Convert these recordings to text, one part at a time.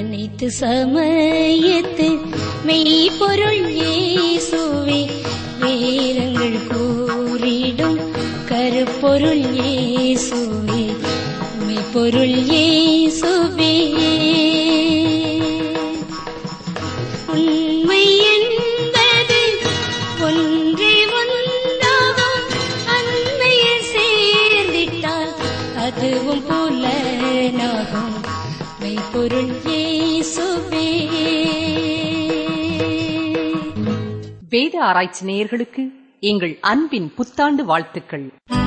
அனைத்து சமயத்து மெய்ப்பொருள் இயேசுவே வேதங்கள் கூறிடும் கருப்பொருள் இயேசுவே மெய்ப்பொருள் இயேசுவே உண்மை என்பது ஒன்றே ஒன்றாகும் அண்மையில் சேர்ந்திட்டால் அதுவும் புலனாகும் மெய்ப்பொருள் இயேசுவே வேத ஆராய்ச்சி நேயர்களுக்கு எங்கள் அன்பின் புத்தாண்டு வாழ்த்துக்கள்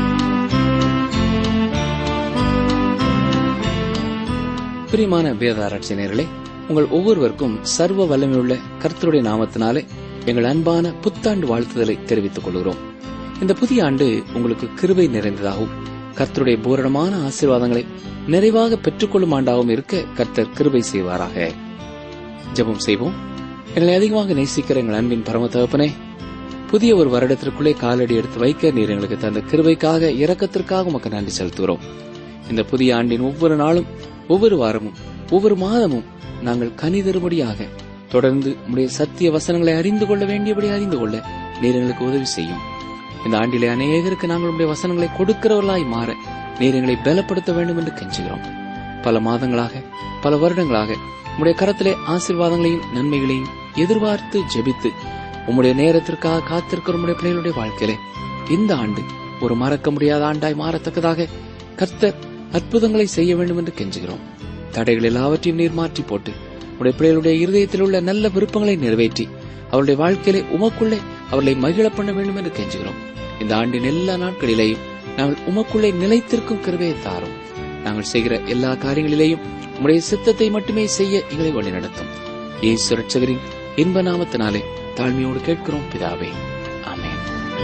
பிரியமான வேத ஆராய்ச்சியர்களே உங்கள் ஒவ்வொருவருக்கும் சர்வ வல்லமையுள்ள கர்த்தருடைய நாமத்தினாலே எங்கள் அன்பான புத்தாண்டு வாழ்த்துதலை தெரிவித்துக் கொள்கிறோம் இந்த புதிய ஆண்டு உங்களுக்கு கிருபை நிறைந்ததாகவும் கர்த்தருடைய பூரணமான ஆசீர்வாதங்களை நிறைவாக பெற்றுக்கொள்ளும் ஆண்டாகவும் இருக்க கர்த்தர் கிருபை செய்வாராக ஜெபம் செய்வோம் எங்களை அதிகமாக நேசிக்கிற எங்கள் அன்பின் பரம தகப்பனே புதிய ஒரு வருடத்திற்குள்ளே காலடி எடுத்து வைக்க நீர் எங்களுக்கு தந்த கிருபைக்காக இரக்கத்திற்காக உமக்கு நன்றி செலுத்துகிறோம் இந்த புதிய ஆண்டின் ஒவ்வொரு நாளும் ஒவ்வொரு வாரமும் ஒவ்வொரு மாதமும் நாங்கள் கனிதருபடியாக தொடர்ந்து உடைய சத்திய வசனங்களை அறிந்து கொள்ள வேண்டியபடி அறிந்து கொள்ள நீர் எங்களுக்கு உதவி செய்யும் இந்த ஆண்டிலே அநேகருக்கு நாங்கள் உடைய வசனங்களை கொடுக்கிறவர்களாய் மாற நீர் எங்களை பலப்படுத்த வேண்டும் என்று கெஞ்சுகிறோம் பல மாதங்களாக பல வருடங்களாக உம்முடைய கரத்திலே ஆசீர்வாதங்களையும் நன்மைகளையும் எதிர்பார்த்து ஜெபித்து உம்முடைய நேரத்திற்காக காத்திருக்கிற உம்முடைய பிள்ளைகளுடைய வாழ்க்கையிலே இந்த ஆண்டு ஒரு மறக்க முடியாத ஆண்டாய் மாறத்தக்கதாக கர்த்தர் அற்புதங்களை செய்ய வேண்டும் என்று கெஞ்சுகிறோம் தடைகள் எல்லாவற்றையும் நீர் மாற்றி போட்டு உடைய பிள்ளைகளுடைய இருதயத்தில் உள்ள நல்ல விருப்பங்களை நிறைவேற்றி அவருடைய வாழ்க்கையிலே உமக்குள்ளே அவர்களை மகிழ பண்ண வேண்டும் என்று கெஞ்சுகிறோம் இந்த ஆண்டின் எல்லா நாட்களிலேயும் நாங்கள் உமக்குள்ளே நிலைத்திருக்கும் கிருபையை தாரும் நாங்கள் செய்கிற எல்லா காரியங்களிலேயும் உம்முடைய சித்தத்தை மட்டுமே செய்ய எங்களை வழி நடத்தும் ஏசு ரட்சகரின் இன்ப நாமத்தினாலே தாழ்மையோடு கேட்கிறோம் பிதாவே ஆமென்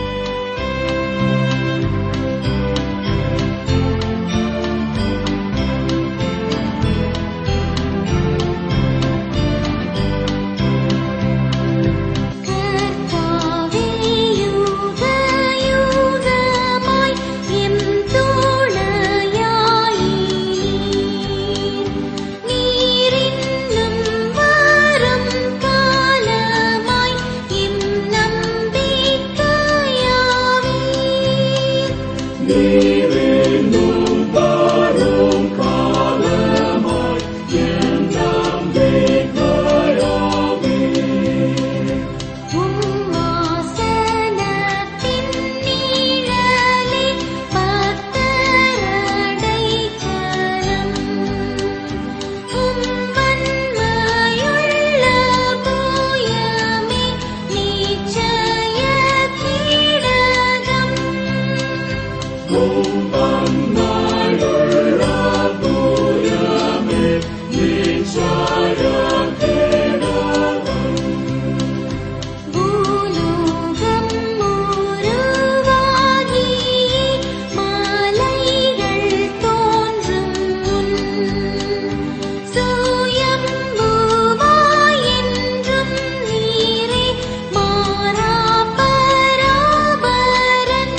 கர்த்தாவே யுக யுகமாய் எம் துணையாய் நீர் இன்னும் வரும் காலமாய் எம் நம்பிக்கையாவீர் உம்மாசனத்தின் நிழலே பத்தரடை சரம் உம் வன்மையுள்ள தூயமே நிச்சய கிடகம் பூலோகம் உருவாகி மாலைகள் தோன்றும் முன் சுயம்புவாய் என்றும் நீரே மாறா பராபரன்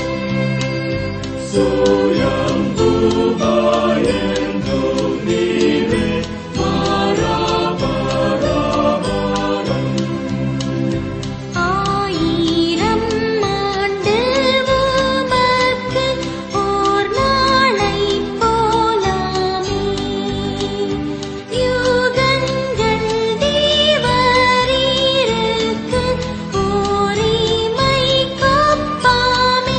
ஆயிரம் ஆண்டு உமக்கு ஓர் நாளைப் போலாமே யுகங்கள் தேவரீருக்கு ஓரிமை கொப்பாமே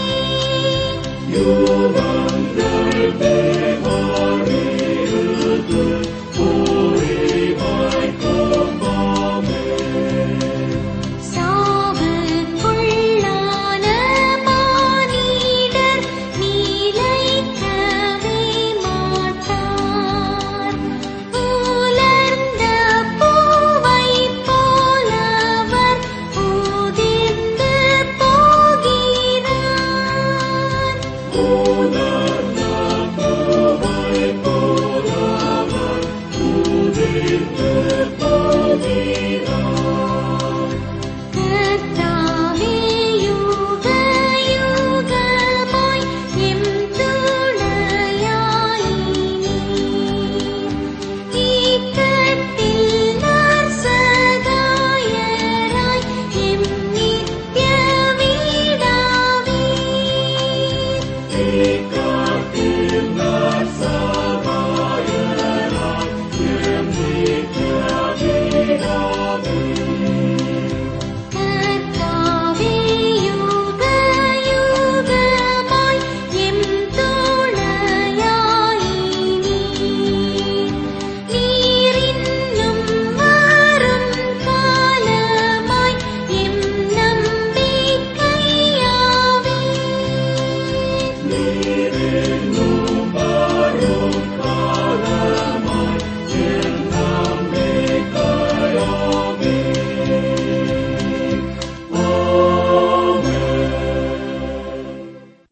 சாவுக்குள்ளான மானிடர் நீலைக்கவே மாட்டார் உலர்ந்த பூவைப் போலவர் உதிர்ந்து போகிறார் கர்த்தாவே யுக யுகமாய் எம் துணையாய் நீர். இக்கட்டான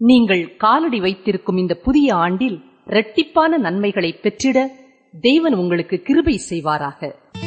நீங்கள் காலடி வைத்திருக்கும் இந்த புதிய ஆண்டில் இரட்டிப்பான நன்மைகளை பெற்றிட தேவன் உங்களுக்கு கிருபை செய்வாராக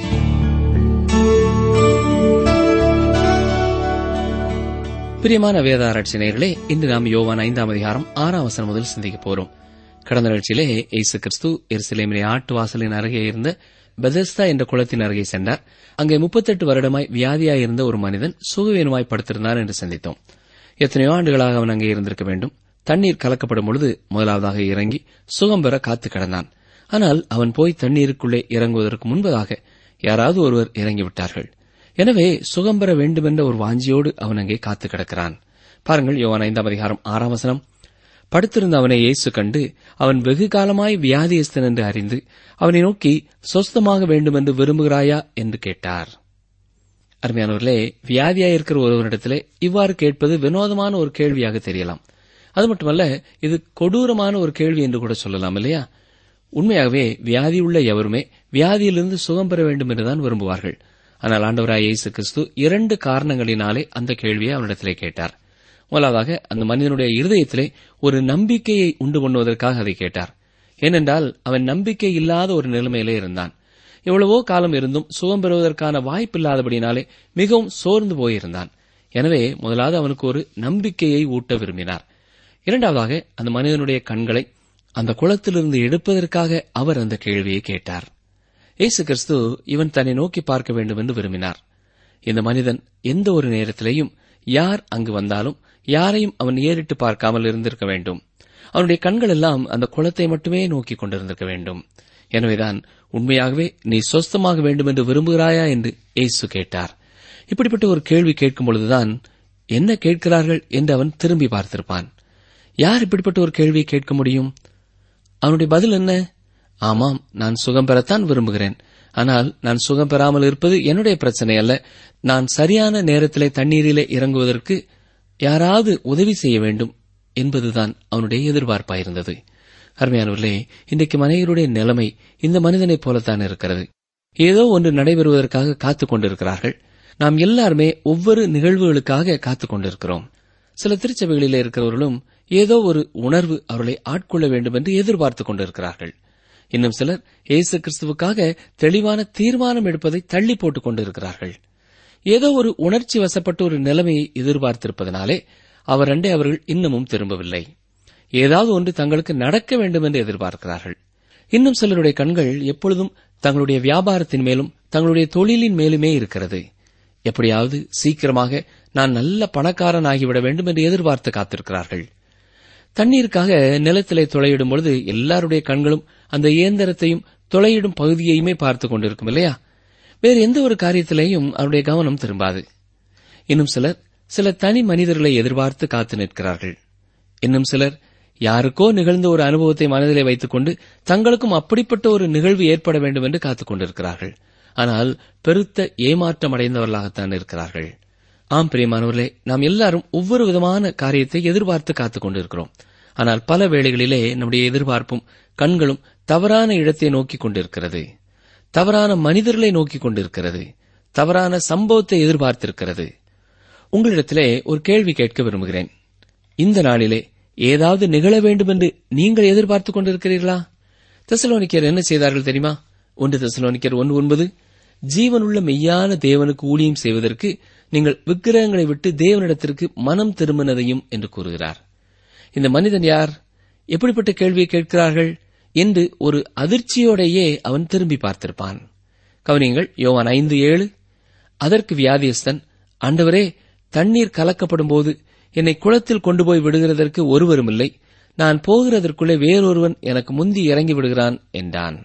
பிரியமான வேத ஆராய்ச்சி நேயர்களே இன்று நாம் யோவான் ஐந்தாம் அதிகாரம் ஆறாம் வசனம் முதல் சிந்திக்க போறோம் கடந்த நிகழ்ச்சியிலே இயேசு கிறிஸ்து எருசலேமிலே ஆட்டு வாசலின் அருகே இருந்த பெதஸ்தா என்ற குளத்தின் அருகே சென்றார் அங்கே முப்பத்தெட்டு வருடமாய் வியாதியாய் இருந்த ஒரு மனிதன் சுகவீனமாய் படுத்திருந்தான் என்று சிந்தித்தோம் எத்தனையோ ஆண்டுகளாக அவன் அங்கே இருந்திருக்க வேண்டும் தண்ணீர் கலக்கப்படும் பொழுது முதலாவதாக இறங்கி சுகம் பெற காத்து கிடந்தான் ஆனால் அவன் போய் தண்ணீருக்குள்ளே இறங்குவதற்கு முன்பதாக யாராவது ஒருவர் இறங்கிவிட்டார்கள் எனவே சுகம் பெற வேண்டுமென்ற ஒரு வாஞ்சியோடு அவன் அங்கே காத்து கிடக்கிறான் பாருங்கள் யோவான் ஐந்தாம் அதிகாரம் ஆறாம் வசனம் படுத்திருந்த அவனை இயேசு கண்டு அவன் வெகு காலமாய் வியாதியஸ்தன் என்று அறிந்து அவனை நோக்கி சொஸ்தமாக வேண்டுமென்று விரும்புகிறாயா என்று கேட்டார் அருமையானவர்களே வியாதியாயிருக்கிற ஒருவரிடத்திலே இவ்வாறு கேட்பது வினோதமான ஒரு கேள்வியாக தெரியலாம் அது மட்டுமல்ல இது கொடூரமான ஒரு கேள்வி என்று கூட சொல்லலாம் இல்லையா உண்மையாகவே வியாதி உள்ள எவருமே வியாதியிலிருந்து சுகம் பெற வேண்டும் என்றுதான் விரும்புவார்கள் ஆனால் ஆண்டவராய் இயேசு கிறிஸ்து இரண்டு காரணங்களினாலே அந்த கேள்வியை அவனிடத்திலே கேட்டார் முதலாவதாக அந்த மனிதனுடைய இருதயத்திலே ஒரு நம்பிக்கையை உண்டு பண்ணுவதற்காக அதை கேட்டார் ஏனென்றால் அவன் நம்பிக்கை இல்லாத ஒரு நிலைமையிலே இருந்தான் எவ்வளவோ காலம் இருந்தும் சுகம் பெறுவதற்கான வாய்ப்பில்லாதபடினாலே மிகவும் சோர்ந்து போயிருந்தான் எனவே முதலாவது அவனுக்கு ஒரு நம்பிக்கையை ஊட்ட விரும்பினார் இரண்டாவதாக அந்த மனிதனுடைய கண்களை அந்த குளத்திலிருந்து எடுப்பதற்காக அவர் அந்த கேள்வியை கேட்டார் இயேசு கிறிஸ்து இவன் தன்னை நோக்கி பார்க்க வேண்டும் என்று விரும்பினார் இந்த மனிதன் எந்த ஒரு நேரத்திலேயும் யார் அங்கு வந்தாலும் யாரையும் அவன் ஏறிட்டு பார்க்காமல் இருந்திருக்க வேண்டும் அவனுடைய கண்கள் எல்லாம் அந்த குளத்தை மட்டுமே நோக்கி கொண்டிருந்திருக்க வேண்டும் எனவேதான் உண்மையாகவே நீ சொஸ்தமாக வேண்டும் என்று விரும்புகிறாயா என்று இயேசு கேட்டார் இப்படிப்பட்ட ஒரு கேள்வி கேட்கும் பொழுதுதான் என்ன கேட்கிறார்கள் என்று அவன் திரும்பி பார்த்திருப்பான் யார் இப்படிப்பட்ட ஒரு கேள்வியை கேட்க முடியும் அவனுடைய பதில் என்ன ஆமாம் நான் சுகம் பெறத்தான் விரும்புகிறேன் ஆனால் நான் சுகம் பெறாமல் இருப்பது என்னுடைய பிரச்சனை அல்ல நான் சரியான நேரத்திலே தண்ணீரிலே இறங்குவதற்கு யாராவது உதவி செய்ய வேண்டும் என்பதுதான் அவனுடைய எதிர்பார்ப்பாயிருந்தது அருமையானவர்களே இன்றைக்கு மனைவருடைய நிலைமை இந்த மனிதனைப் போலத்தான் இருக்கிறது ஏதோ ஒன்று நடைபெறுவதற்காக காத்துக் கொண்டிருக்கிறார்கள் நாம் எல்லாருமே ஒவ்வொரு நிகழ்வுகளுக்காக காத்துக் கொண்டிருக்கிறோம் சில திருச்சபைகளிலே இருக்கிறவர்களும் ஏதோ ஒரு உணர்வு அவர்களை ஆட்கொள்ள வேண்டும் என்று எதிர்பார்த்துக் கொண்டிருக்கிறார்கள் இன்னும் சிலர் இயேசு கிறிஸ்துவுக்காக தெளிவான தீர்மானம் எடுப்பதை தள்ளி போட்டுக் கொண்டிருக்கிறார்கள் ஏதோ ஒரு உணர்ச்சி வசப்பட்ட ஒரு நிலைமையை எதிர்பார்த்திருப்பதனாலே அவர் அண்டே அவர்கள் இன்னமும் திரும்பவில்லை ஏதாவது ஒன்று தங்களுக்கு நடக்க வேண்டும் என்று எதிர்பார்க்கிறார்கள் இன்னும் சிலருடைய கண்கள் எப்பொழுதும் தங்களுடைய வியாபாரத்தின் மேலும் தங்களுடைய தொழிலின் மேலுமே இருக்கிறது எப்படியாவது சீக்கிரமாக நான் நல்ல பணக்காரன் ஆகிவிட வேண்டும் என்று எதிர்பார்த்து காத்திருக்கிறார்கள் தண்ணீருக்காக நிலத்திலே துளையிடும் பொழுது எல்லாருடைய கண்களும் அந்த இயந்திரத்தையும் துளையிடும் பகுதியையுமே பார்த்துக் கொண்டிருக்கும் இல்லையா வேறு எந்த ஒரு காரியத்திலேயும் அவருடைய கவனம் திரும்பாது இன்னும் சிலர் சில தனி மனிதர்களை எதிர்பார்த்து காத்து நிற்கிறார்கள் இன்னும் சிலர் யாருக்கோ நிகழ்ந்த ஒரு அனுபவத்தை மனதிலே வைத்துக் கொண்டு தங்களுக்கும் அப்படிப்பட்ட ஒரு நிகழ்வு ஏற்பட வேண்டும் என்று காத்துக் கொண்டிருக்கிறார்கள் ஆனால் பெருத்த ஏமாற்றம் அடைந்தவர்களாகத்தான் இருக்கிறார்கள் ஆம் பிரியமானவர்களே நாம் எல்லாரும் ஒவ்வொரு விதமான காரியத்தை எதிர்பார்த்து காத்துக் கொண்டிருக்கிறோம் ஆனால் பல வேளைகளிலே நம்முடைய எதிர்பார்ப்பும் கண்களும் தவறான இடத்தை நோக்கிக் கொண்டிருக்கிறது தவறான மனிதர்களை நோக்கிக் கொண்டிருக்கிறது தவறான சம்பவத்தை எதிர்பார்த்திருக்கிறது உங்களிடத்திலே ஒரு கேள்வி கேட்க விரும்புகிறேன் இந்த நாளிலே ஏதாவது நிகழ வேண்டும் என்று நீங்கள் எதிர்பார்த்துக் கொண்டிருக்கிறீர்களா தெசலோனிக்கர் என்ன செய்தார்கள் தெரியுமா ஒன்று தெசலோனிக்கர் ஒன்று ஒன்பது ஜீவனுள்ள மெய்யான தேவனுக்கு ஊழியம் செய்வதற்கு நீங்கள் விக்கிரகங்களை விட்டு தேவனிடத்திற்கு மனம் திரும்பினதையும் என்று கூறுகிறார் இந்த மனிதன் யார் எப்படிப்பட்ட கேள்வியை கேட்கிறார்கள் என்று ஒரு அதிர்ச்சியோடையே அவன் திரும்பி பார்த்திருப்பான் கவனியங்கள் யோவான் ஐந்து ஏழு அதற்கு வியாதியஸ்தன் ஆண்டவரே தண்ணீர் கலக்கப்படும் போது என்னை குளத்தில் கொண்டு போய் விடுகிறதற்கு ஒருவரும் இல்லை நான் போகிறதற்குள்ளே வேறொருவன் எனக்கு முந்தி இறங்கி விடுகிறான் என்றான்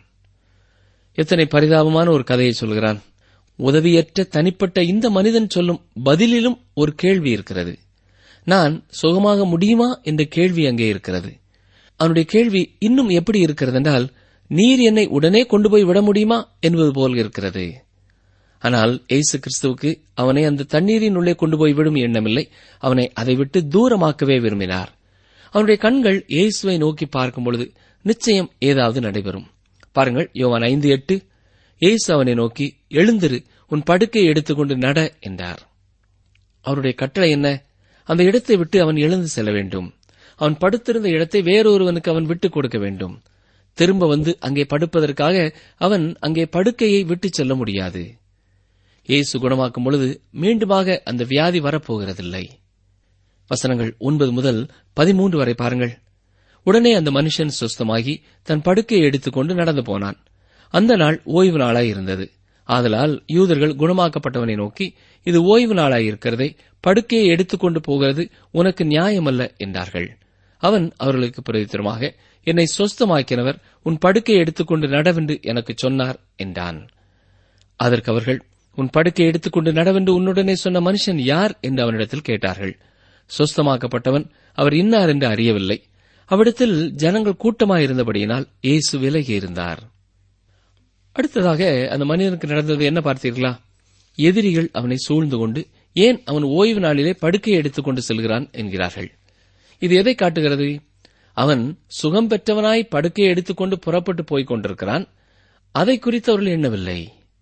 எத்தனை பரிதாபமான ஒரு கதையை சொல்கிறான் உதவியற்ற தனிப்பட்ட இந்த மனிதன் சொல்லும் பதிலிலும் ஒரு கேள்வி இருக்கிறது நான் சுகமாக முடியுமா என்ற கேள்வி அங்கே இருக்கிறது அவனுடைய கேள்வி இன்னும் எப்படி இருக்கிறது என்றால் நீர் என்னை உடனே கொண்டு போய் விட முடியுமா என்பது போல் இருக்கிறது ஆனால் இயேசு கிறிஸ்துவுக்கு அவனை அந்த தண்ணீரின் உள்ளே கொண்டு போய் விடும் எண்ணமில்லை அவனை அதை விட்டு தூரமாக்கவே விரும்பினார் அவனுடைய கண்கள் இயேசுவை நோக்கி பார்க்கும் பொழுது நிச்சயம் ஏதாவது நடைபெறும் பாருங்கள் யோவான் ஐந்து எட்டு இயேசு அவனை நோக்கி எழுந்திரு உன் படுக்கையை எடுத்துக்கொண்டு நட என்றார் அவருடைய கட்டளை என்ன அந்த இடத்தை விட்டு அவன் எழுந்து செல்ல வேண்டும் அவன் படுத்திருந்த இடத்தை வேறொருவனுக்கு அவன் விட்டுக் கொடுக்க வேண்டும் திரும்ப வந்து அங்கே படுப்பதற்காக அவன் அங்கே படுக்கையை விட்டுச் செல்ல முடியாது இயேசு குணமாக்கும் பொழுது மீண்டுமாக அந்த வியாதி வரப்போகிறதில்லை வசனங்கள் ஒன்பது முதல் பதிமூன்று வரை பாருங்கள் உடனே அந்த மனுஷன் சுஸ்தமாகி தன் படுக்கையை எடுத்துக்கொண்டு நடந்து போனான் அந்த நாள் ஓய்வு நாளாய் இருந்தது ஆதலால் யூதர்கள் குணமாக்கப்பட்டவனை நோக்கி இது ஓய்வு நாளாய் இருக்கிறதை படுக்கையை எடுத்துக்கொண்டு போகிறது உனக்கு நியாயமல்ல என்றார்கள் அவன் அவர்களுக்கு பிரதித்திரமாக என்னை சொஸ்தமாக்கினவர் உன் படுக்கையை எடுத்துக்கொண்டு நடவென்று எனக்கு சொன்னார் என்றான் அதற்கு அவர்கள் உன் படுக்கை எடுத்துக்கொண்டு நடவென்று உன்னுடனே சொன்ன மனுஷன் யார் என்று அவனிடத்தில் கேட்டார்கள் சொஸ்தமாக்கப்பட்டவன் அவர் இன்னார் என்று அறியவில்லை அவ்விடத்தில் ஜனங்கள் கூட்டமாயிருந்தபடியினால் இயேசு விலகி இருந்தார் அடுத்ததாக அந்த மனிதனுக்கு நடந்தது என்ன பார்த்தீர்களா எதிரிகள் அவனை சூழ்ந்து கொண்டு ஏன் அவன் ஓய்வு நாளிலே படுக்கையை எடுத்துக்கொண்டு செல்கிறான் என்கிறார்கள் இது எதை காட்டுகிறது அவன் சுகம் பெற்றவனாய் படுக்கையை எடுத்துக்கொண்டு புறப்பட்டு போய்க் கொண்டிருக்கிறான் அதை குறித்து அவர்கள் எண்ணவில்லை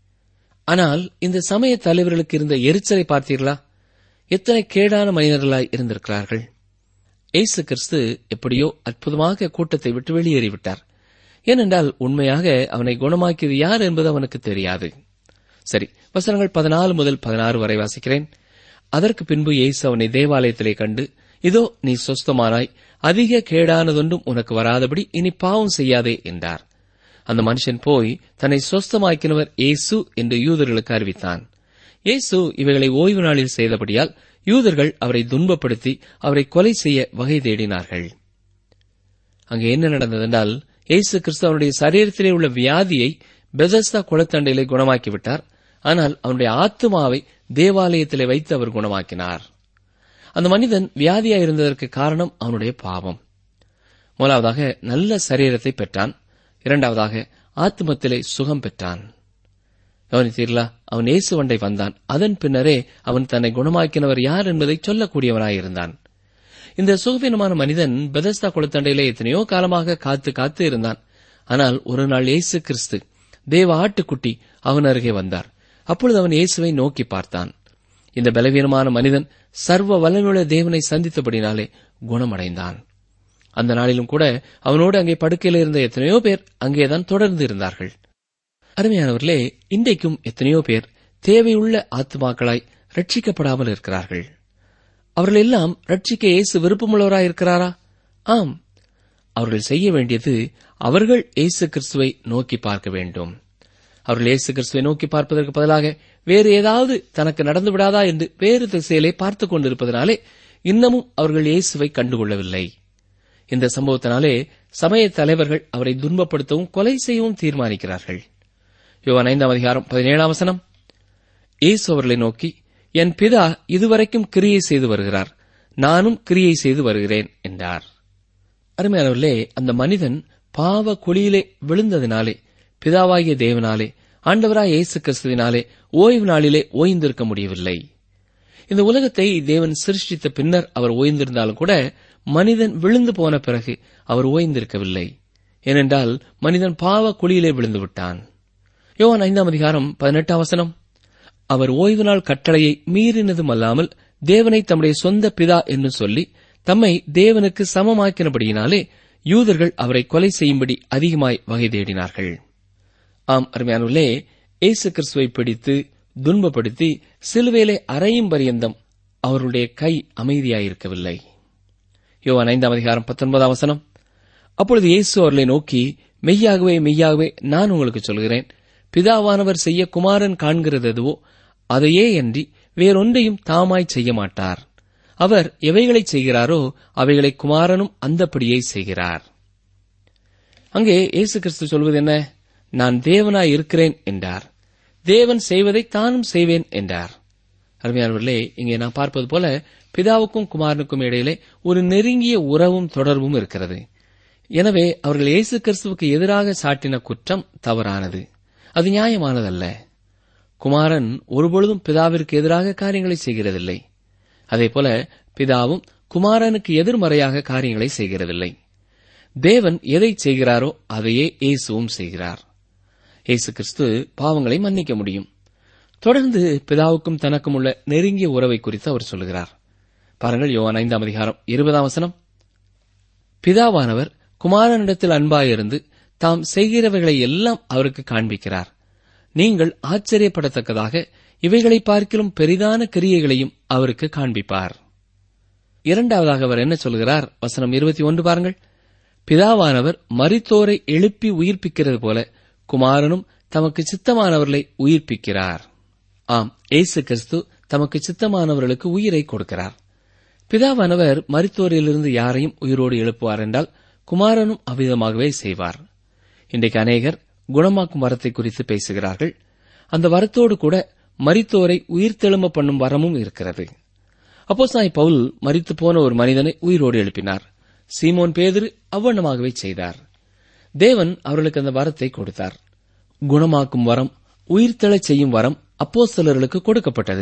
ஆனால் இந்த சமய தலைவர்களுக்கு இருந்த எரிச்சலை பார்த்தீர்களா எத்தனை கேடான மனிதர்களாய் இருந்திருக்கிறார்கள் இயேசு கிறிஸ்து எப்படியோ அற்புதமாக கூட்டத்தை விட்டு வெளியேறிவிட்டார் ஏனென்றால் உண்மையாக அவனை குணமாக்கியது யார் என்பது அவனுக்கு தெரியாது சரி வசனங்கள் பதினாலு முதல் பதினாறு வரை வாசிக்கிறேன் அதற்கு பின்பு இயேசு அவனை தேவாலயத்திலே கண்டு இதோ நீ சொஸ்தமானாய் அதிக கேடானதொன்றும் உனக்கு வராதபடி இனி பாவம் செய்யாதே என்றார் அந்த மனுஷன் போய் தன்னை சொஸ்தமாக்கினவர் இயேசு என்று யூதர்களுக்கு அறிவித்தான் இயேசு இவைகளை ஓய்வு நாளில் செய்தபடியால் யூதர்கள் அவரை துன்பப்படுத்தி அவரை கொலை செய்ய வகை தேடினார்கள் அங்கே என்ன நடந்ததென்றால் இயேசு கிறிஸ்து அவனுடைய சரீரத்திலே உள்ள வியாதியை பெதஸ்தா குளத்தண்டையிலே குணமாக்கிவிட்டார் ஆனால் அவனுடைய ஆத்துமாவை தேவாலயத்திலே வைத்து அவர் குணமாக்கினார் அந்த மனிதன் வியாதியாயிருந்ததற்கு காரணம் அவனுடைய பாவம் முதலாவதாக நல்ல சரீரத்தை பெற்றான் இரண்டாவதாக ஆத்துமத்திலே சுகம் பெற்றான் கவனித்தீர்களா அவன் இயேசு வண்டை வந்தான் அதன் பின்னரே அவன் தன்னை குணமாக்கினவர் யார் என்பதை சொல்லக்கூடியவனாயிருந்தான் இந்த சுகவீனமான மனிதன் பெதஸ்தா குளத்தண்டையிலே எத்தனையோ காலமாக காத்து காத்து இருந்தான் ஆனால் ஒரு நாள் இயேசு கிறிஸ்து தேவ ஆட்டுக்குட்டி அவன் அருகே வந்தார் அப்பொழுது அவன் இயேசுவை நோக்கி பார்த்தான் இந்த பலவீனமான மனிதன் சர்வ வல்லமையுள்ள தேவனை சந்தித்தபடினாலே குணமடைந்தான் அந்த நாளிலும் கூட அவனோடு அங்கே படுக்கையில் இருந்த எத்தனையோ பேர் அங்கேதான் தொடர்ந்து இருந்தார்கள் அருமையானவர்களே இன்றைக்கும் எத்தனையோ பேர் தேவையுள்ள ஆத்துமாக்களாய் ரட்சிக்கப்படாமல் இருக்கிறார்கள் அவர்கள் எல்லாம் ரட்சிக்க இயேசு விருப்பமுள்ளவராய் இருக்கிறாரா ஆம் அவர்கள் செய்ய வேண்டியது அவர்கள் இயேசு கிறிஸ்துவை நோக்கி பார்க்க வேண்டும் அவர்கள் இயேசு கிறிஸ்துவை நோக்கி பார்ப்பதற்கு பதிலாக வேறு ஏதாவது தனக்கு நடந்து விடாதா என்று வேறு திசையிலே பார்த்துக் கொண்டிருப்பதனாலே இன்னமும் அவர்கள் இயேசுவை கண்டுகொள்ளவில்லை இந்த சம்பவத்தினாலே சமய தலைவர்கள் அவரை துன்பப்படுத்தவும் கொலை செய்யவும் தீர்மானிக்கிறார்கள் யோவான் ஐந்தாம் அதிகாரம் பதினேழாம் வசனம் இயேசு அவர்களை நோக்கி என் பிதா இதுவரைக்கும் கிரியை செய்து வருகிறார் நானும் கிரியை செய்து வருகிறேன் என்றார் அருமையானவர்களே அந்த மனிதன் பாவ குழியிலே விழுந்ததினாலே பிதாவாகிய தேவனாலே ஆண்டவராய் இயேசு கிறிஸ்துவினாலே ஓய்வு நாளிலே ஓய்ந்திருக்க முடியவில்லை இந்த உலகத்தை தேவன் சிருஷ்டித்த பின்னர் அவர் ஓய்ந்திருந்தாலும் கூட மனிதன் விழுந்து போன பிறகு அவர் ஓய்ந்திருக்கவில்லை ஏனென்றால் மனிதன் பாவ குழியிலே விழுந்து விட்டான் யோவான் ஐந்தாம் அதிகாரம் பதினெட்டாம் வசனம் அவர் ஓய்வு நாள் கட்டளையை மீறினதும் அல்லாமல் தேவனை தம்முடைய சொந்த பிதா என்று சொல்லி தம்மை தேவனுக்கு சமமாக்கினபடியினாலே யூதர்கள் அவரை கொலை செய்யும்படி அதிகமாய் வகை தேடினார்கள் ஆம் அருமையானுள்ளே இயேசு கிறிஸ்துவை பிடித்து துன்பப்படுத்தி சிலுவேலை அறையும் பரியந்தம் அவருடைய கை அமைதியாயிருக்கவில்லை யோவான் ஐந்தாம் அதிகாரம் பத்தொன்பதாம் வசனம் அப்பொழுது இயேசு அவர்களை நோக்கி மெய்யாகவே மெய்யாகவே நான் உங்களுக்கு சொல்கிறேன் பிதாவானவர் செய்ய குமாரன் காண்கிறது எதுவோ அதையே அன்றி வேறொன்றையும் தாமாய் செய்ய மாட்டார் அவர் எவைகளை செய்கிறாரோ அவைகளை குமாரனும் அந்தப்படியே செய்கிறார் அங்கே இயேசு கிறிஸ்து சொல்வது என்ன நான் தேவனாய் இருக்கிறேன் என்றார் தேவன் செய்வதை தானும் செய்வேன் என்றார் அருமையானவர்களே இங்கே நான் பார்ப்பது போல பிதாவுக்கும் குமாரனுக்கும் இடையிலே ஒரு நெருங்கிய உறவும் தொடர்பும் இருக்கிறது எனவே அவர்கள் இயேசு கிறிஸ்துவுக்கு எதிராக சாட்டின குற்றம் தவறானது அது நியாயமானதல்ல குமாரன் ஒருபொழுதும் பிதாவிற்கு எதிராக காரியங்களை செய்கிறதில்லை அதேபோல பிதாவும் குமாரனுக்கு எதிர்மறையாக காரியங்களை செய்கிறதில்லை தேவன் எதை செய்கிறாரோ அதையே இயேசுவும் செய்கிறார் இயேசு கிறிஸ்து பாவங்களை மன்னிக்க முடியும் தொடர்ந்து பிதாவுக்கும் தனக்கும் உள்ள நெருங்கிய உறவை குறித்து அவர் சொல்லுகிறார் பாருங்கள் யோவான் ஐந்தாம் அதிகாரம் இருபதாம் வசனம் பிதாவானவர் குமாரனிடத்தில் அன்பாயிருந்து தாம் செய்கிறவைகளை எல்லாம் அவருக்கு காண்பிக்கிறார் நீங்கள் ஆச்சரியப்படத்தக்கதாக இவைகளை பார்க்கிலும் பெரிதான கிரியைகளையும் அவருக்கு காண்பிப்பார் இரண்டாவதாக அவர் என்ன சொல்கிறார் வசனம் இருபத்தி ஒன்று பாருங்கள் பிதாவானவர் மரித்தோரை எழுப்பி உயிர்ப்பிக்கிறது போல குமாரனும் தமக்கு சித்தமானவர்களை உயிர்ப்பிக்கிறார் ஆம் இயேசு கிறிஸ்து தமக்கு சித்தமானவர்களுக்கு உயிரை கொடுக்கிறார் பிதாவானவர் மரித்தோரிலிருந்து யாரையும் உயிரோடு எழுப்புவார் என்றால் குமாரனும் அவ்விதமாகவே செய்வார் இன்றைக்கு அநேகர் குணமாக்கும் வரத்தை குறித்து பேசுகிறார்கள் அந்த வரத்தோடு கூட மரித்தோரை உயிர்த்தெழும்ப பண்ணும் வரமும் இருக்கிறது அப்போஸ்தலனாகிய பவுல் மரித்து போன ஒரு மனிதனை உயிரோடு எழுப்பினார் சீமோன் பேதுரு அவ்வண்ணமாகவே செய்தார் தேவன் அவர்களுக்கு அந்த வரத்தை கொடுத்தார் குணமாக்கும் வரம் உயிர்த்தெழச் செய்யும் வரம் அப்போஸ்தலர்களுக்கு கொடுக்கப்பட்டது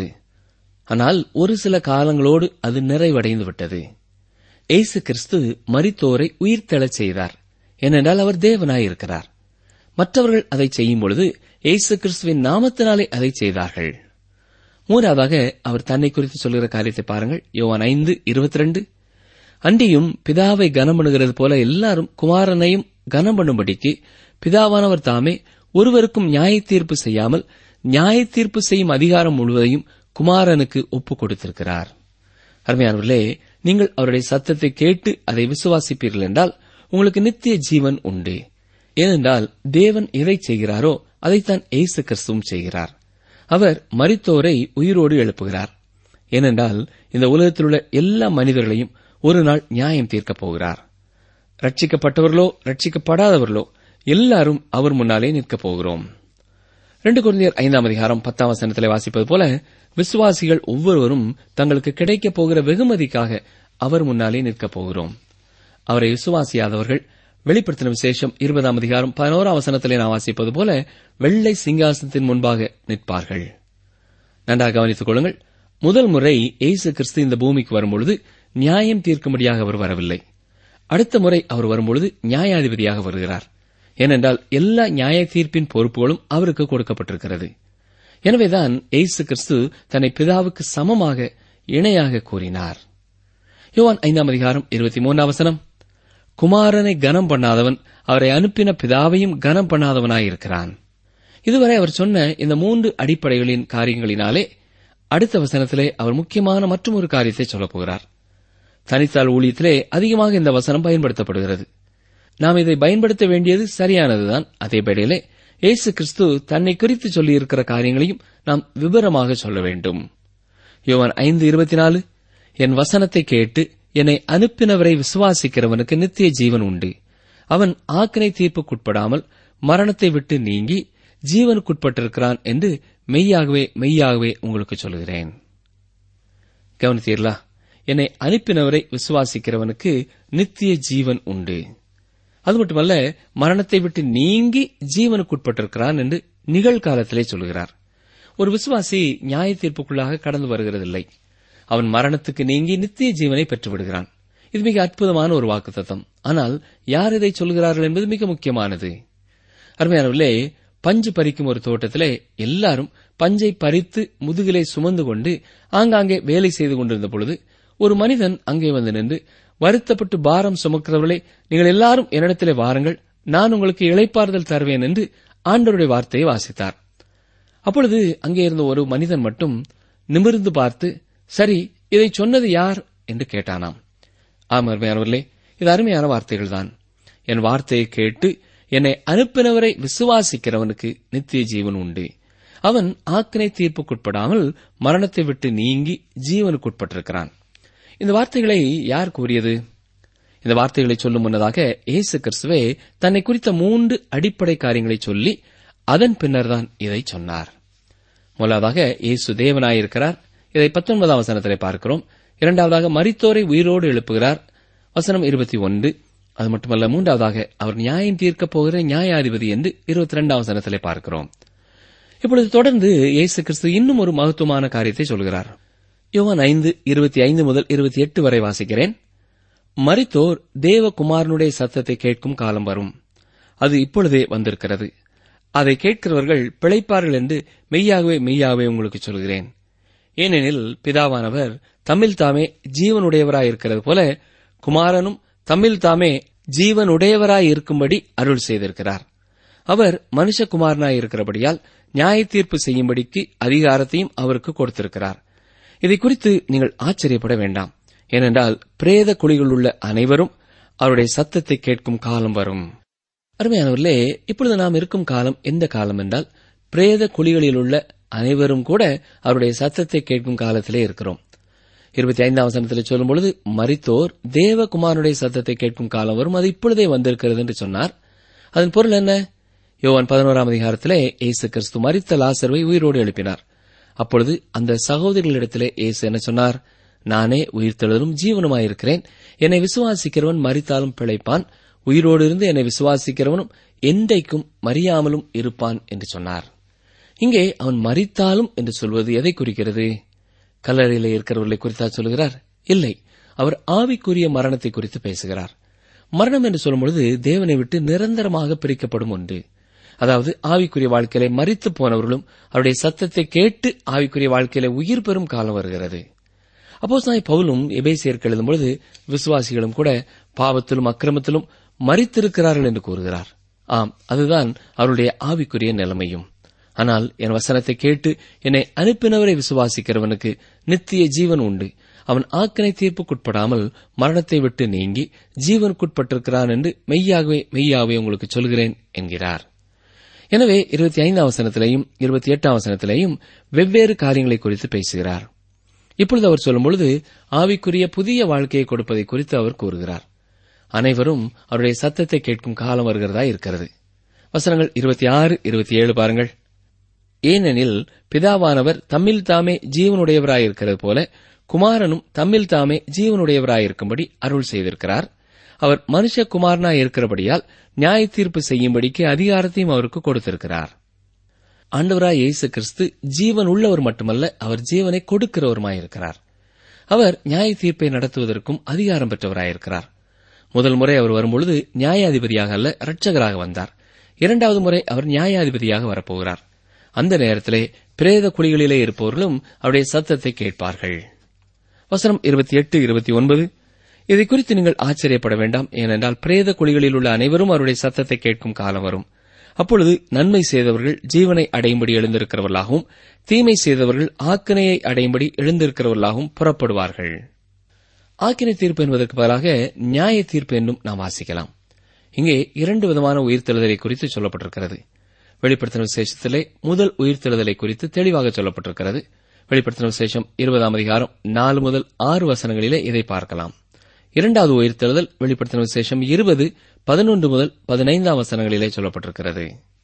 ஆனால் ஒரு சில காலங்களோடு அது நிறைவடைந்து விட்டது இயேசு கிறிஸ்து மரித்தோரை உயிர்த்தெழச் செய்தார் ஏனென்றால் அவர் தேவனாயிருக்கிறார் மற்றவர்கள் அதை செய்யும் பொழுது இயேசு கிறிஸ்துவின் நாமத்தினாலே அதை செய்தார்கள் மூன்றாவதாக அவர் தன்னை குறித்து சொல்கிற காரியத்தை பாருங்கள் யோவான் ஐந்து இருபத்தி ரெண்டு அன்றியும் பிதாவை கனம் பண்ணுகிறது போல எல்லாரும் குமாரனையும் கனம் பண்ணும்படிக்கு பிதாவானவர் தாமே ஒருவருக்கும் நியாய தீர்ப்பு செய்யாமல் நியாய தீர்ப்பு செய்யும் அதிகாரம் முழுவதையும் குமாரனுக்கு ஒப்புக் கொடுத்திருக்கிறார் அருமையானவர்களே நீங்கள் அவருடைய சத்தத்தை கேட்டு அதை விசுவாசிப்பீர்கள் என்றால் உங்களுக்கு நித்திய ஜீவன் உண்டு ஏனென்றால் தேவன் எதை செய்கிறாரோ அதைத்தான் இயேசு கிறிஸ்துவும் செய்கிறார் அவர் மரித்தோரை உயிரோடு எழுப்புகிறார் ஏனென்றால் இந்த உலகத்திலுள்ள எல்லா மனிதர்களையும் ஒரு நாள் நியாயம் தீர்க்கப் போகிறார் ரட்சிக்கப்பட்டவர்களோ ரட்சிக்கப்படாதவர்களோ எல்லாரும் அவர் முன்னாலே நிற்கப் போகிறோம் ரெண்டு குழந்தையர் ஐந்தாம் அதிகாரம் பத்தாம் வசனத்திலே வாசிப்பது போல விசுவாசிகள் ஒவ்வொருவரும் தங்களுக்கு கிடைக்கப் போகிற வெகுமதிக்காக அவர் முன்னாலே நிற்கப் போகிறோம் அவரை விசுவாசியாதவர்கள் வெளிப்படுத்தின விசேஷம் இருபதாம் அதிகாரம் பதினோராம் வசனத்திலே நான் வாசிப்பது போல வெள்ளை சிங்காசனத்தின் முன்பாக நிற்பார்கள் நன்றாக கவனித்துக் கொள்ளுங்கள் முதல் முறை இயேசு கிறிஸ்து இந்த பூமிக்கு வரும்பொழுது நியாயம் தீர்க்கும்படியாக அவர் வரவில்லை அடுத்த முறை அவர் வரும்பொழுது நியாயாதிபதியாக வருகிறார் ஏனென்றால் எல்லா நியாய தீர்ப்பின் பொறுப்புகளும் அவருக்கு கொடுக்கப்பட்டிருக்கிறது எனவேதான் இயேசு கிறிஸ்து தன்னை பிதாவுக்கு சமமாக இணையாக கூறினார் யோவான் ஐந்தாம் அதிகாரம் இருபத்தி மூன்றாம் வசனம் குமாரனை கனம் பண்ணாதவன் அவரை அனுப்பின பிதாவையும் கனம் பண்ணாதவனாயிருக்கிறான் இதுவரை அவர் சொன்ன இந்த மூன்று அடிப்படைகளின் காரியங்களினாலே அடுத்த வசனத்திலே அவர் முக்கியமான மற்றும் ஒரு காரியத்தை சொல்லப் போகிறார் தனித்தாள் ஊழியத்திலே அதிகமாக இந்த வசனம் பயன்படுத்தப்படுகிறது நாம் இதை பயன்படுத்த வேண்டியது சரியானதுதான் அதே வேளையிலே இயேசு கிறிஸ்து தன்னை குறித்து சொல்லியிருக்கிற காரியங்களையும் நாம் விவரமாக சொல்ல வேண்டும் யோவான் ஐந்து இருபத்தி நாலு என் வசனத்தை கேட்டு என்னை அனுப்பினவரை விசுவாசிக்கிறவனுக்கு நித்திய ஜீவன் உண்டு அவன் ஆக்கினை தீர்ப்புக்குட்படாமல் மரணத்தை விட்டு நீங்கி ஜீவனுக்குட்பட்டிருக்கிறான் என்று மெய்யாகவே மெய்யாகவே உங்களுக்கு சொல்கிறேன் கவனித்தீர்களா என்னை அனுப்பினவரை விசுவாசிக்கிறவனுக்கு நித்திய ஜீவன் உண்டு அது மட்டுமல்ல மரணத்தை விட்டு நீங்கி ஜீவனுக்குட்பட்டிருக்கிறான் என்று நிகழ்காலத்திலே சொல்கிறார் ஒரு விசுவாசி நியாய தீர்ப்புக்குள்ளாக கடந்து வருகிறதில்லை அவன் மரணத்துக்கு நீங்கி நித்திய ஜீவனை பெற்று விடுகிறான் இது மிக அற்புதமான ஒரு வாக்குத்தத்தம் ஆனால் யார் இதை சொல்கிறார்கள் என்பது மிக முக்கியமானது அருமையானவர்களே பஞ்சு பறிக்கும் ஒரு தோட்டத்திலே எல்லாரும் பஞ்சை பறித்து முதுகிலே சுமந்து கொண்டு ஆங்காங்கே வேலை செய்து கொண்டிருந்த பொழுது ஒரு மனிதன் அங்கே வந்து நின்று வருத்தப்பட்டு பாரம் சுமக்கிறவர்களே நீங்கள் எல்லாரும் என்னிடத்திலே வாருங்கள் நான் உங்களுக்கு இளைப்பாறுதல் தருவேன் என்று ஆண்டவருடைய வார்த்தையை வாசித்தார் அப்பொழுது அங்கே இருந்த ஒரு மனிதன் மட்டும் நிமிர்ந்து பார்த்து சரி இதை சொன்னது யார் என்று கேட்டானாம் ஆம் அருமையானவர்களே இது அருமையான வார்த்தைகள்தான் என் வார்த்தையை கேட்டு என்னை அனுப்பினவரை விசுவாசிக்கிறவனுக்கு நித்திய ஜீவன் உண்டு அவன் ஆக்கினை தீர்ப்புக்குட்படாமல் மரணத்தை விட்டு நீங்கி ஜீவனுக்குட்பட்டிருக்கிறான் இந்த வார்த்தைகளை யார் கூறியது இந்த வார்த்தைகளை சொல்லும் முன்னதாக இயேசு கிறிஸ்துவே தன்னை குறித்த மூன்று அடிப்படை காரியங்களை சொல்லி அதன் பின்னர்தான் இதை சொன்னார் முதலாவதாக இயேசு தேவனாயிருக்கிறார் இதை பத்தொன்பதாம் வசனத்திலே பார்க்கிறோம் இரண்டாவதாக மரித்தோரை உயிரோடு எழுப்புகிறார் வசனம் இருபத்தி ஒன்று அது மட்டுமல்ல மூன்றாவதாக அவர் நியாயம் தீர்க்கப் போகிற நியாயாதிபதி என்று இருபத்தி இரண்டாம் வசனத்திலே பார்க்கிறோம் இப்பொழுது தொடர்ந்து இயேசு கிறிஸ்து இன்னும் ஒரு மகத்துவமான காரியத்தை சொல்கிறார் யோவான் ஐந்து இருபத்தி ஐந்து முதல் இருபத்தி எட்டு வரை வாசிக்கிறேன் மரித்தோர் தேவகுமாரனுடைய சத்தத்தை கேட்கும் காலம் வரும் அது இப்பொழுதே வந்திருக்கிறது அதை கேட்கிறவர்கள் பிழைப்பார்கள் என்று மெய்யாகவே மெய்யாகவே உங்களுக்கு சொல்கிறேன் ஏனெனில் பிதாவானவர் தம்மில் தாமே ஜீவனுடையவராயிருக்கிறது போல குமாரனும் தம்மில் தாமே ஜீவனுடையவராய் இருக்கும்படி அருள் செய்திருக்கிறார் அவர் மனுஷகுமாரனாய் இருக்கிறபடியால் நியாய தீர்ப்பு செய்யும்படிக்கு அதிகாரத்தையும் அவருக்கு கொடுத்திருக்கிறார் இதை குறித்து நீங்கள் ஆச்சரியப்பட வேண்டாம் ஏனென்றால் பிரேத குழிகள் உள்ள அனைவரும் அவருடைய சத்தத்தை கேட்கும் காலம் வரும் அருமையானவர்களே இப்பொழுது நாம் இருக்கும் காலம் எந்த காலம் என்றால் பிரேத குழிகளில் உள்ள அனைவரும் கூட அவருடைய சத்தத்தை கேட்கும் காலத்திலே இருக்கிறோம் இருபத்தி ஐந்தாம் வசனத்தில் சொல்லும் பொழுது மரித்தோர் தேவகுமாரனுடைய சத்தத்தை கேட்கும் காலம் வரும் அது இப்பொழுதே வந்திருக்கிறது என்று சொன்னார் அதன் பொருள் என்ன யோவான் பதினோராம் அதிகாரத்திலே இயேசு கிறிஸ்து மரித்த லாசர்வை உயிரோடு எழுப்பினார் அப்பொழுது அந்த சகோதரிகளிடத்திலே இயேசு என்ன சொன்னார் நானே உயிர்த்தெழுதலும் ஜீவனுமாயிருக்கிறேன் என்னை விசுவாசிக்கிறவன் மரித்தாலும் பிழைப்பான் உயிரோடு இருந்து என்னை விசுவாசிக்கிறவனும் என்றைக்கும் மறியாமலும் இருப்பான் என்று சொன்னார் இங்கே அவன் மரித்தாலும் என்று சொல்வது எதை குறிக்கிறது கல்லறையிலே இருக்கிறவர்களை குறித்தா சொல்கிறார் இல்லை அவர் ஆவிக்குரிய மரணத்தை குறித்து பேசுகிறார் மரணம் என்று சொல்லும்பொழுது தேவனை விட்டு நிரந்தரமாக பிரிக்கப்படும் ஒன்று அதாவது ஆவிக்குரிய வாழ்க்கையிலே மரித்து போனவர்களும் அவருடைய சத்தத்தை கேட்டு ஆவிக்குரிய வாழ்க்கையிலே உயிர் பெறும் காலம் வருகிறது அப்போஸ் நாய் பவுலும் எபேசியருக்கு எழுதும்பொழுது விசுவாசிகளும் கூட பாவத்திலும் அக்கிரமத்திலும் மறித்திருக்கிறார்கள் என்று கூறுகிறார் ஆம் அதுதான் அவருடைய ஆவிக்குரிய நிலைமையும் ஆனால் என் வசனத்தை கேட்டு என்னை அனுப்பினவரை விசுவாசிக்கிறவனுக்கு நித்திய ஜீவன் உண்டு அவன் ஆக்கினை தீர்ப்புக்குட்படாமல் மரணத்தை விட்டு நீங்கி ஜீவனுக்குட்பட்டிருக்கிறான் என்று மெய்யாகவே மெய்யாகவே உங்களுக்கு சொல்கிறேன் என்கிறார் எனவே இருபத்தி ஐந்தாம் வசனத்திலேயும் இருபத்தி எட்டாம் வசனத்திலேயும் வெவ்வேறு காரியங்களை குறித்து பேசுகிறார் இப்பொழுது அவர் சொல்லும்பொழுது ஆவிக்குரிய புதிய வாழ்க்கையை கொடுப்பதை குறித்து அவர் கூறுகிறார் அனைவரும் அவருடைய சத்தத்தை கேட்கும் காலம் வருகிறதா இருக்கிறது வசனங்கள் இருபத்தி ஆறு இருபத்தி ஏழு பாருங்கள் ஏனெனில் பிதாவானவர் தம்மில் தாமே ஜீவனுடையவராயிருக்கிறது போல குமாரனும் தம்மில் தாமே ஜீவனுடையவராயிருக்கும்படி அருள் செய்திருக்கிறார் அவர் மனுஷகுமாரனாய் இருக்கிறபடியால் நியாய தீர்ப்பு செய்யும்படிக்கு அதிகாரத்தையும் அவருக்கு கொடுத்திருக்கிறார் ஆண்டவராய் இயேசு கிறிஸ்து ஜீவன் உள்ளவர் மட்டுமல்ல அவர் ஜீவனை கொடுக்கிறவருமாயிருக்கிறார் அவர் நியாய தீர்ப்பை நடத்துவதற்கும் அதிகாரம் பெற்றவராயிருக்கிறார் முதல் முறை அவர் வரும்பொழுது நியாயாதிபதியாக அல்ல இரட்சகராக வந்தார் இரண்டாவது முறை அவர் நியாயாதிபதியாக வரப்போகிறார் அந்த நேரத்திலே பிரேத குழிகளிலே இருப்பவர்களும் அவருடைய சத்தத்தை கேட்பார்கள் வசனம் இருபத்தி எட்டு இருபத்தி ஒன்பது இதை குறித்து நீங்கள் ஆச்சரியப்பட வேண்டாம் ஏனென்றால் பிரேத குழிகளில் உள்ள அனைவரும் அவருடைய சத்தத்தை கேட்கும் காலம் வரும் அப்பொழுது நன்மை செய்தவர்கள் ஜீவனை அடையும்படி எழுந்திருக்கிறவர்களாகவும் தீமை செய்தவர்கள் ஆக்கினையை அடையும்படி எழுந்திருக்கிறவர்களாகவும் புறப்படுவார்கள் ஆக்கினை தீர்ப்பு என்பதற்கு பதிலாக நியாய தீர்ப்பு என்றும் நாம் வாசிக்கலாம் இங்கே இரண்டு விதமான உயிர்த்தெழுதலை குறித்து சொல்லப்பட்டிருக்கிறது வெளிப்படுத்தின விசேஷத்திலே முதல் உயிர்த்தெழுதலை குறித்து தெளிவாக சொல்லப்பட்டிருக்கிறது வெளிப்படுத்தின விசேஷம் இருபதாம் அதிகாரம் நாலு முதல் ஆறு வசனங்களிலே இதை பார்க்கலாம் இரண்டாவது உயிர்த்தெழுதல் வெளிப்படுத்தின விசேஷம் இருபது பதினொன்று முதல் பதினைந்தாம் வசனங்களிலே சொல்லப்பட்டிருக்கிறது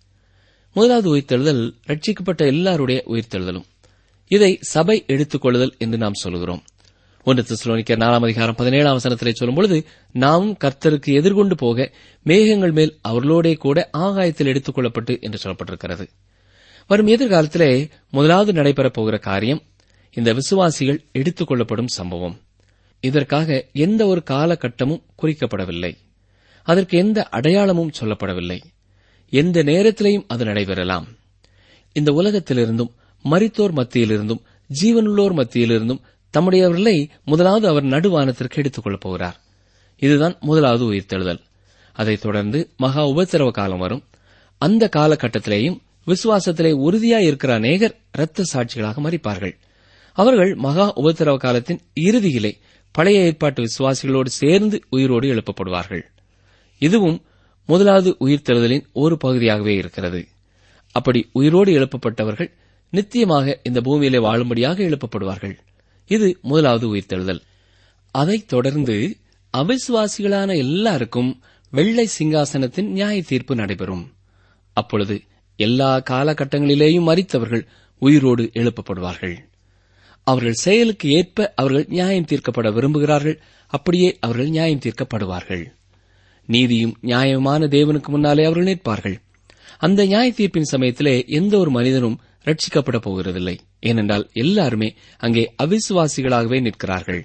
முதலாவது உயிர்த்தெழுதல் ரட்சிக்கப்பட்ட எல்லாருடைய உயிர்த்தெழுதலும் இதை சபை எடுத்துக் கொள்ளுதல் என்று நாம் சொல்கிறோம் ஒன்று திசுலோனிக்க நாலாம் அதிகாரம் பதினேழாம் வசனத்திலே சொல்லும்பொழுது நாமும் கர்த்தருக்கு எதிர்கொண்டு போக மேகங்கள் மேல் அவர்களோடே கூட ஆகாயத்தில் எடுத்துக் கொள்ளப்பட்டு என்று சொல்லப்பட்டிருக்கிறது வரும் எதிர்காலத்திலே முதலாவது நடைபெறப் போகிற காரியம் இந்த விசுவாசிகள் எடுத்துக் கொள்ளப்படும் சம்பவம் இதற்காக எந்த ஒரு காலகட்டமும் குறிக்கப்படவில்லை அதற்கு எந்த அடையாளமும் சொல்லப்படவில்லை எந்த நேரத்திலேயும் அது நடைபெறலாம் இந்த உலகத்திலிருந்தும் மரித்தோர் மத்தியிலிருந்தும் ஜீவனுள்ளோர் மத்தியிலிருந்தும் தம்முடையவர்களை முதலாவது அவர் நடுவானத்திற்கு எடுத்துக் கொள்ளப் போகிறார் இதுதான் முதலாவது உயிர்த்தெழுதல் அதைத் தொடர்ந்து மகா உபத்திரவ காலம் வரும் அந்த காலகட்டத்திலேயும் விசுவாசத்திலே உறுதியாய் இருக்கிற அநேகர் இரத்த சாட்சிகளாக மறிப்பார்கள் அவர்கள் மகா உபத்திரவ காலத்தின் இறுதியிலே பழைய ஏற்பாட்டு விசுவாசிகளோடு சேர்ந்து உயிரோடு எழுப்பப்படுவார்கள் இதுவும் முதலாவது உயிர்த்தெழுதலின் ஒரு பகுதியாகவே இருக்கிறது அப்படி உயிரோடு எழுப்பப்பட்டவர்கள் நித்தியமாக இந்த பூமியிலே வாழும்படியாக எழுப்பப்படுவார்கள் இது முதலாவது உயிர்த்தெழுதல் அதைத் தொடர்ந்து அவிசுவாசிகளான எல்லாருக்கும் வெள்ளை சிங்காசனத்தின் நியாய தீர்ப்பு நடைபெறும் அப்பொழுது எல்லா காலகட்டங்களிலேயும் மறித்தவர்கள் உயிரோடு எழுப்பப்படுவார்கள் அவர்கள் செயலுக்கு ஏற்ப அவர்கள் நியாயம் தீர்க்கப்பட விரும்புகிறார்கள் அப்படியே அவர்கள் நியாயம் தீர்க்கப்படுவார்கள் நீதியும் நியாயமான தேவனுக்கு முன்னாலே அவர்கள் நிற்பார்கள் அந்த நியாய தீர்ப்பின் சமயத்திலே எந்த ஒரு மனிதனும் ரட்சிக்கப்பட போகிறதில்லை ஏனென்றால் எல்லாருமே அங்கே அவிசுவாசிகளாகவே நிற்கிறார்கள்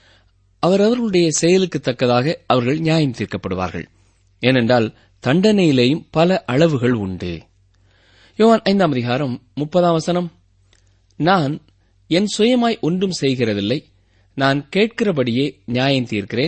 அவர் அவர்களுடைய செயலுக்கு தக்கதாக அவர்கள் நியாயம் தீர்க்கப்படுவார்கள் ஏனென்றால் தண்டனையிலேயும் பல அளவுகள் உண்டு யோவான் ஐந்தாம் அதிகாரம் முப்பதாம் வசனம் நான் என் சுயமாய் ஒன்றும் செய்கிறதில்லை நான் கேட்கிறபடியே நியாயம் தீர்க்கிறேன்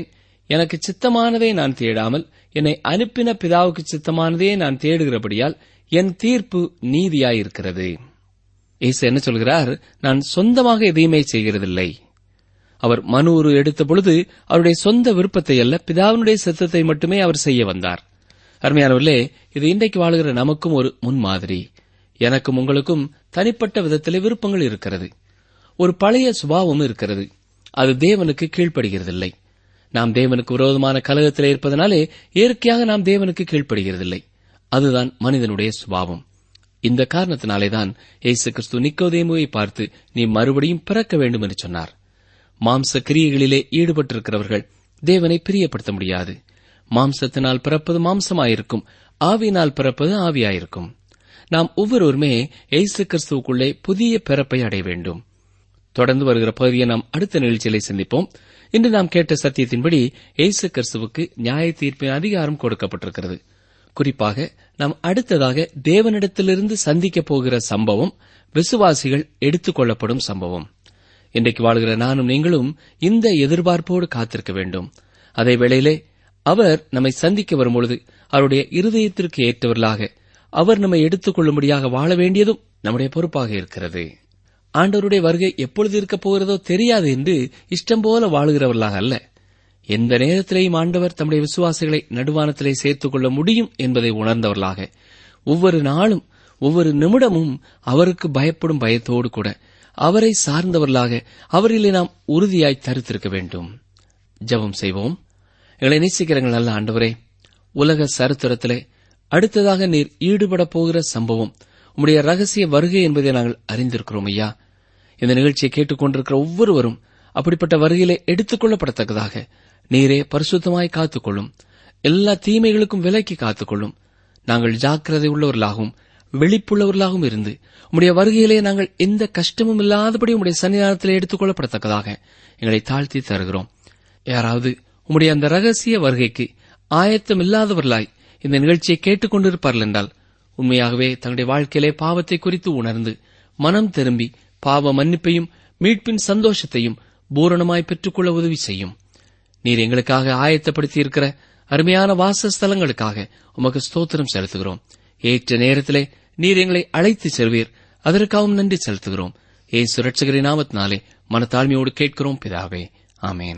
எனக்கு சித்தமானதை நான் தேடாமல் என்னை அனுப்பின பிதாவுக்கு சித்தமானதே நான் தேடுகிறபடியால் என் தீர்ப்பு நீதியாயிருக்கிறது இயேசு என்ன சொல்கிறார் நான் சொந்தமாக எதையுமே செய்கிறதில்லை அவர் மனு உரு எடுத்த பொழுது அவருடைய சொந்த விருப்பத்தை அல்ல பிதாவினுடைய சித்தத்தை மட்டுமே அவர் செய்ய வந்தார் அருமையானவர்களே இது இன்றைக்கு வாழுகிற நமக்கும் ஒரு முன்மாதிரி எனக்கும் உங்களுக்கும் தனிப்பட்ட விதத்திலே விருப்பங்கள் இருக்கிறது ஒரு பழைய சுபாவம் இருக்கிறது அது தேவனுக்கு கீழ்ப்படுகிறதில்லை நாம் தேவனுக்கு விரோதமான கலகத்தில் இருப்பதனாலே இயற்கையாக நாம் தேவனுக்கு கீழ்ப்படுகிறதில்லை அதுதான் மனிதனுடைய சுபாவம் இந்த காரணத்தினாலேதான் இயேசு கிறிஸ்து நிக்கோதேமுவை பார்த்து நீ மறுபடியும் பிறக்க வேண்டும் என்று சொன்னார் மாம்ச கிரியைகளிலே ஈடுபட்டிருக்கிறவர்கள் தேவனை பிரியப்படுத்த முடியாது மாம்சத்தினால் பிறப்பது மாம்சமாயிருக்கும் ஆவியினால் பிறப்பது ஆவியாயிருக்கும் நாம் ஒவ்வொருவருமே இயேசு கிறிஸ்துவுக்குள்ளே புதிய பிறப்பை அடைய வேண்டும் தொடர்ந்து வருகிற பகுதியை நாம் அடுத்த நிகழ்ச்சியிலே சந்திப்போம் இன்று நாம் கேட்ட சத்தியத்தின்படி இயேசு கிறிஸ்துவுக்கு நியாய தீர்ப்பின் அதிகாரம் கொடுக்கப்பட்டிருக்கிறது குறிப்பாக நாம் அடுத்ததாக தேவனிடத்திலிருந்து சந்திக்கப் போகிற சம்பவம் விசுவாசிகள் எடுத்துக் கொள்ளப்படும் சம்பவம் இன்றைக்கு வாழ்கிற நானும் நீங்களும் இந்த எதிர்பார்ப்போடு காத்திருக்க வேண்டும் அதே வேளையிலே அவர் நம்மை சந்திக்க வரும்பொழுது அவருடைய இருதயத்திற்கு ஏற்றவர்களாக அவர் நம்மை எடுத்துக் கொள்ளும்படியாக வாழ வேண்டியதும் நம்முடைய பொறுப்பாக இருக்கிறது ஆண்டவருடைய வருகை எப்பொழுது இருக்கப் போகிறதோ தெரியாது என்று இஷ்டம் போல வாழுகிறவர்களாக அல்ல எந்த நேரத்திலேயும் ஆண்டவர் தம்முடைய விசுவாசிகளை நடுவானத்திலே சேர்த்துக் கொள்ள முடியும் என்பதை உணர்ந்தவர்களாக ஒவ்வொரு நாளும் ஒவ்வொரு நிமிடமும் அவருக்கு பயப்படும் பயத்தோடு கூட அவரை சார்ந்தவர்களாக அவரிலே நாம் உறுதியாய் தரித்திருக்க வேண்டும் ஜெபம் செய்வோம் எங்களை நேசிக்கிறங்கள் நல்ல ஆண்டவரே உலக சரித்திரத்திலே அடுத்ததாக நீர் ஈடுபட போகிற சம்பவம் உம்முடைய ரகசிய வருகை என்பதை நாங்கள் அறிந்திருக்கிறோம் ஐயா இந்த நிகழ்ச்சியை கேட்டுக்கொண்டிருக்கிற ஒவ்வொருவரும் அப்படிப்பட்ட வருகையிலே எடுத்துக் கொள்ளப்படத்தக்கதாக நீரே பரிசுத்தமாய் காத்துக்கொள்ளும் எல்லா தீமைகளுக்கும் விலக்கி காத்துக்கொள்ளும் நாங்கள் ஜாக்கிரதை உள்ளவர்களாகவும் விழிப்புள்ளவர்களாகவும் இருந்து உம்முடைய வருகையிலே நாங்கள் எந்த கஷ்டமும் இல்லாதபடி உம்முடைய சன்னிதானத்திலே எடுத்துக் கொள்ளப்படத்தக்கதாக எங்களை தாழ்த்தி தருகிறோம் யாராவது உம்முடைய அந்த ரகசிய வருகைக்கு ஆயத்தம் இல்லாதவர்களாய் இந்த நிகழ்ச்சியை கேட்டுக்கொண்டிருப்பார்கள் என்றால் உண்மையாகவே தங்களுடைய வாழ்க்கையிலே பாவத்தை குறித்து உணர்ந்து மனம் திரும்பி பாவ மன்னிப்பையும் மீட்பின் சந்தோஷத்தையும் பூரணமாய் பெற்றுக்கொள்ள உதவி செய்யும் நீர் எங்களுக்காக ஆயத்தப்படுத்தியிருக்கிற அருமையான வாசஸ்தலங்களுக்காக உமக்கு ஸ்தோத்திரம் செலுத்துகிறோம் ஏற்ற நேரத்திலே நீர் எங்களை அழைத்து செல்வீர் அதற்காகவும் நன்றி செலுத்துகிறோம் ஏ சுரட்சகரின் நாமத்தினாலே மனத்தாழ்மையோடு கேட்கிறோம் பிதாவே ஆமேன்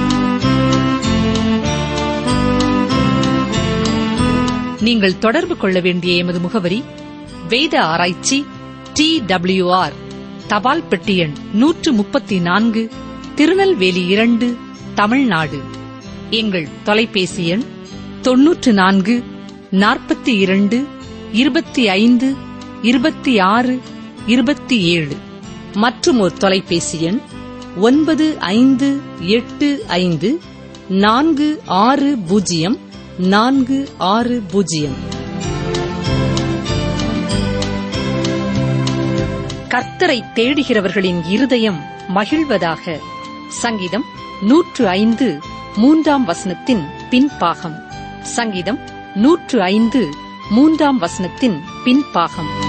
நீங்கள் தொடர்பு கொள்ள வேண்டிய எமது முகவரி வேத ஆராய்ச்சி டி ஆர் தபால் பெட்டி எண் நூற்று முப்பத்தி நான்கு திருநெல்வேலி இரண்டு தமிழ்நாடு எங்கள் தொலைபேசி எண் தொன்னூற்று நான்கு நாற்பத்தி இரண்டு இருபத்தி ஐந்து இருபத்தி ஆறு இருபத்தி ஏழு மற்றும் ஒரு தொலைபேசி எண் ஒன்பது ஐந்து எட்டு ஐந்து நான்கு ஆறு பூஜ்ஜியம் நான்கு ஆறு பூஜ்ஜியம் கர்த்தரை தேடுகிறவர்களின் இருதயம் மகிழ்வதாக சங்கீதம் நூற்று ஐந்து மூன்றாம் வசனத்தின் பின்பாகம் சங்கீதம் நூற்று ஐந்து மூன்றாம் வசனத்தின் பின்பாகம்